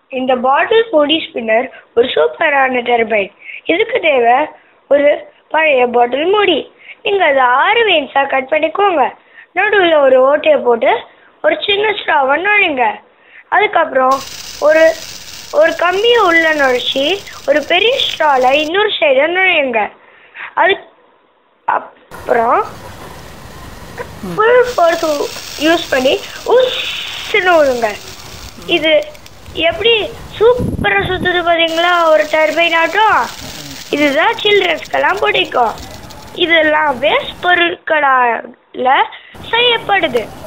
இந்த பாட்டில் மூடி ஸ்பின்னர் ஒரு சூப்பரான டர்பைன் இதுக்கு தேவை ஒரு பழைய பாட்டில் மூடி நீங்க அதை ஆறு வெயின்ஸா கட் பண்ணிக்கோங்க நடுவில் ஒரு ஓட்டையை போட்டு ஒரு சின்ன ஸ்ட்ராவை நுழைங்க அதுக்கப்புறம் ஒரு ஒரு கம்பியை உள்ள நுழைச்சி ஒரு பெரிய ஸ்ட்ரால இன்னொரு சைடை நுழையுங்க அது அப்புறம் ஃபுல் ஃபோர்ஸ் யூஸ் பண்ணி உஸ்ன்னு விடுங்க இது எப்படி சூப்பரா சுத்துது பாத்தீங்களா ஒரு டர்பைன் ஆட்டம் இதுதான் சில்ட்ரன்ஸ்க்கெல்லாம் பிடிக்கும் இதெல்லாம் வேஸ்ட் பொருட்களால செய்யப்படுது